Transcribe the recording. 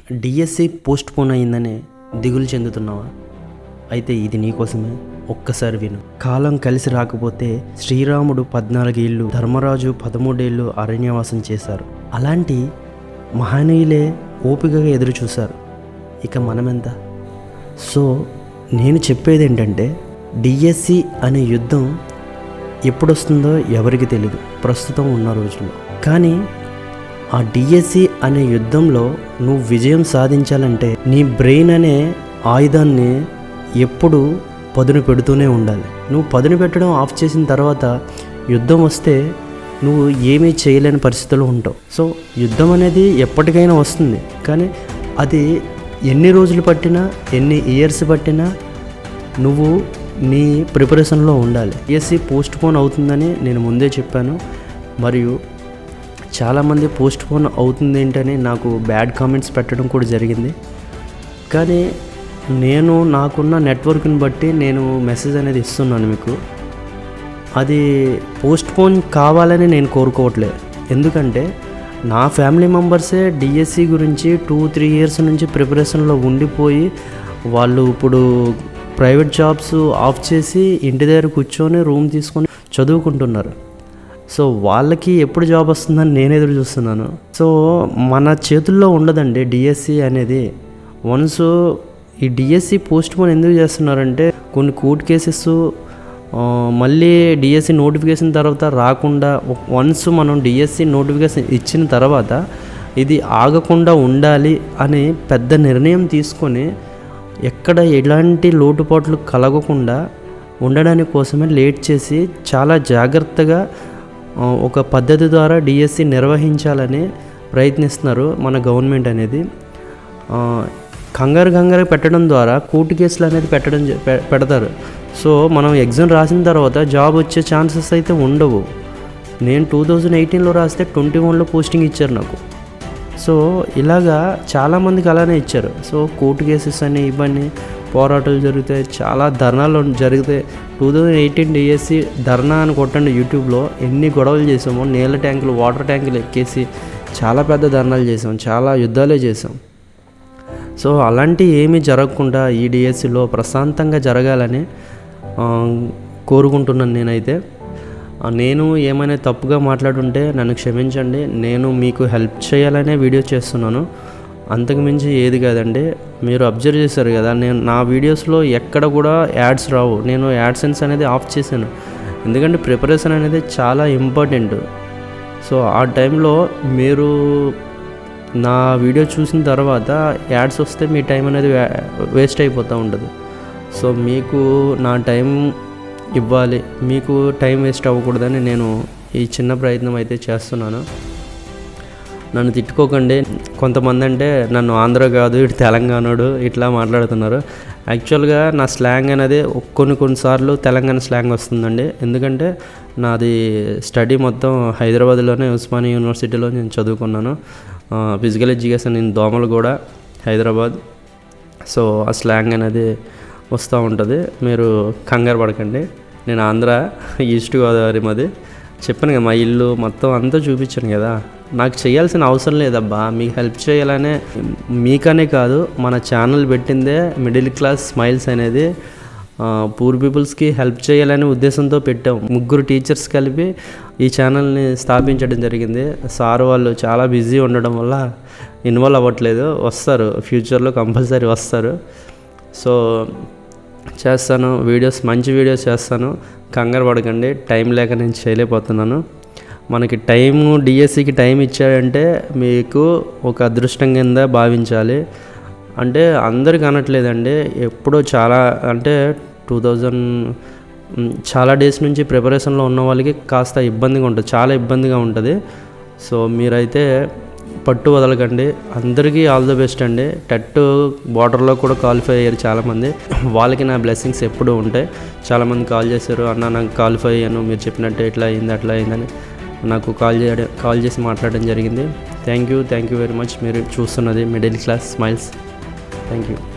DSC post phone అయిందని దిగులు చెందుతున్నావా అయితే ఇది నీకోసమే ఒక్కసారి విను కాలం కలిసి రాకపోతే శ్రీరాముడు పద్నాలుగేళ్ళు ధర్మరాజు పదమూడేళ్ళు అరణ్యవాసం చేశారు అలాంటి మహనీయులే ఓపికగా ఎదురు చూశారు ఇక మనమెంత సో నేను చెప్పేది ఏంటంటే డిఎస్సి అనే యుద్ధం ఎప్పుడొస్తుందో ఎవరికి తెలియదు ప్రస్తుతం ఉన్న రోజుల్లో కానీ ఆ డిఎస్సి అనే యుద్ధంలో నువ్వు విజయం సాధించాలంటే నీ బ్రెయిన్ అనే ఆయుధాన్ని ఎప్పుడు పదును పెడుతూనే ఉండాలి నువ్వు పదును పెట్టడం ఆఫ్ చేసిన తర్వాత యుద్ధం వస్తే నువ్వు ఏమీ చేయలేని పరిస్థితుల్లో ఉంటావు సో యుద్ధం అనేది ఎప్పటికైనా వస్తుంది కానీ అది ఎన్ని రోజులు పట్టినా ఎన్ని ఇయర్స్ పట్టినా నువ్వు నీ ప్రిపరేషన్లో ఉండాలి ఎస్సీ పోస్ట్ పోన్ అవుతుందని నేను ముందే చెప్పాను మరియు చాలామంది పోస్ట్ పోన్ అవుతుంది ఏంటని నాకు బ్యాడ్ కామెంట్స్ పెట్టడం కూడా జరిగింది కానీ నేను నాకున్న నెట్వర్క్ని బట్టి నేను మెసేజ్ అనేది ఇస్తున్నాను మీకు అది పోస్ట్ పోన్ కావాలని నేను కోరుకోవట్లేదు ఎందుకంటే నా ఫ్యామిలీ మెంబర్సే డిఎస్సి గురించి టూ త్రీ ఇయర్స్ నుంచి ప్రిపరేషన్లో ఉండిపోయి వాళ్ళు ఇప్పుడు ప్రైవేట్ జాబ్స్ ఆఫ్ చేసి ఇంటి దగ్గర కూర్చొని రూమ్ తీసుకొని చదువుకుంటున్నారు సో వాళ్ళకి ఎప్పుడు జాబ్ వస్తుందని నేను ఎదురు చూస్తున్నాను సో మన చేతుల్లో ఉండదండి డిఎస్సి అనేది వన్స్ ఈ డిఎస్సి పోస్ట్ పోన్ ఎందుకు చేస్తున్నారంటే కొన్ని కోర్టు కేసెస్ మళ్ళీ డిఎస్సి నోటిఫికేషన్ తర్వాత రాకుండా వన్స్ మనం డిఎస్సి నోటిఫికేషన్ ఇచ్చిన తర్వాత ఇది ఆగకుండా ఉండాలి అని పెద్ద నిర్ణయం తీసుకొని ఎక్కడ ఎలాంటి లోటుపాట్లు కలగకుండా ఉండడానికి కోసమే లేట్ చేసి చాలా జాగ్రత్తగా ఆ, ఒక పద్ధతి ద్వారా డిఎస్సి నిర్వహించాలని ప్రయత్నిస్తున్నారు మన గవర్నమెంట్ అనేది ఆ, కంగారు కంగారు పెట్టడం ద్వారా కోర్టు కేసులు అనేది పెట్టడం జ- పె- పెడతారు సో మనం ఎగ్జామ్ రాసిన తర్వాత జాబ్ వచ్చే ఛాన్సెస్ అయితే ఉండవు నేను టూ థౌజండ్ ఎయిటీన్లో రాస్తే ట్వంటీ వన్లో పోస్టింగ్ ఇచ్చారు నాకు సో ఇలాగా చాలామందికి అలానే ఇచ్చారు సో కోర్టు కేసెస్ అని ఇవన్నీ పోరాటాలు జరుగుతాయి చాలా ధర్నాలు జరుగుతాయి టూ థౌజండ్ ఎయిటీన్ డిఎస్సి ధర్నా అని కొట్టండి యూట్యూబ్లో ఎన్ని గొడవలు చేసామో నీళ్ళ ట్యాంకులు వాటర్ ట్యాంకులు ఎక్కేసి చాలా పెద్ద ధర్నాలు చేసాం చాలా యుద్ధాలే చేసాం సో అలాంటి ఏమీ జరగకుండా ఈ డిఎస్సిలో ప్రశాంతంగా జరగాలని ఆ, కోరుకుంటున్నాను నేనైతే ఆ, నేను ఏమైనా తప్పుగా మాట్లాడుంటే నన్ను క్షమించండి నేను మీకు హెల్ప్ చేయాలనే వీడియో చేస్తున్నాను అంతకుమించి ఏది కాదండి మీరు అబ్జర్వ్ చేశారు కదా నేను నా వీడియోస్లో ఎక్కడ కూడా యాడ్స్ రావు నేను యాడ్సెన్స్ అనేది ఆఫ్ చేశాను ఎందుకంటే ప్రిపరేషన్ అనేది చాలా ఇంపార్టెంట్ సో ఆ టైంలో మీరు నా వీడియో చూసిన తర్వాత యాడ్స్ వస్తే మీ టైం అనేది వేస్ట్ అయిపోతూ ఉంటుంది సో మీకు నా టైం ఇవ్వాలి మీకు టైం వేస్ట్ అవ్వకూడదని నేను ఈ చిన్న ప్రయత్నం అయితే చేస్తున్నాను నన్ను తిట్టుకోకండి కొంతమంది అంటే నన్ను ఆంధ్ర కాదు ఇటు తెలంగాణడు ఇట్లా మాట్లాడుతున్నారు యాక్చువల్గా నా స్లాంగ్ అనేది కొన్ని కొన్నిసార్లు తెలంగాణ స్లాంగ్ వస్తుందండి ఎందుకంటే నాది స్టడీ మొత్తం హైదరాబాద్లోనే ఉస్మానియా యూనివర్సిటీలో నేను చదువుకున్నాను physical education in Domalguda Hyderabad so ఆ స్లాంగ్ అనేది వస్తూ ఉంటుంది మీరు కంగారు పడకండి నేను ఆంధ్ర ఈస్ట్ గోదావరి మాది చెప్పాను కదా మా ఇల్లు మొత్తం అంతా చూపించాను కదా నాకు చేయాల్సిన అవసరం లేదబ్బా మీకు హెల్ప్ చేయాలనే మీకనే కాదు మన ఛానల్ పెట్టిందే మిడిల్ క్లాస్ స్మైల్స్ అనేది పూర్ పీపుల్స్కి హెల్ప్ చేయాలనే ఉద్దేశంతో పెట్టాం ముగ్గురు టీచర్స్ కలిపి ఈ ఛానల్ని స్థాపించడం జరిగింది సార్ వాళ్ళు చాలా బిజీ ఉండడం వల్ల ఇన్వాల్వ్ అవ్వట్లేదు వస్తారు ఫ్యూచర్లో కంపల్సరీ వస్తారు సో చేస్తాను వీడియోస్ మంచి వీడియోస్ చేస్తాను కంగారు పడకండి టైం లేక నేను చేయలేకపోతున్నాను మనకి టైము డిఎస్సికి టైం ఇచ్చాడంటే మీకు ఒక అదృష్టం కింద భావించాలి అంటే అందరికి అనట్లేదండి ఎప్పుడో చాలా అంటే టూ థౌజండ్ చాలా డేస్ నుంచి ప్రిపరేషన్లో ఉన్న వాళ్ళకి కాస్త ఇబ్బందిగా ఉంటుంది చాలా ఇబ్బందిగా ఉంటుంది సో మీరైతే పట్టు వదలకండి అందరికీ ఆల్ ద బెస్ట్ అండి టెట్ బార్డర్లో కూడా క్వాలిఫై అయ్యారు చాలామంది వాళ్ళకి నా బ్లెస్సింగ్స్ ఎప్పుడూ ఉంటాయి చాలామంది కాల్ చేశారు అన్న నాకు క్వాలిఫై అయ్యాను మీరు చెప్పినట్టు ఇట్లా అయింది అట్లా అయిందని నాకు కాల్ చేయడం కాల్ చేసి మాట్లాడడం జరిగింది thank you thank you very much మీరు చూస్తున్నది middle class smiles thank you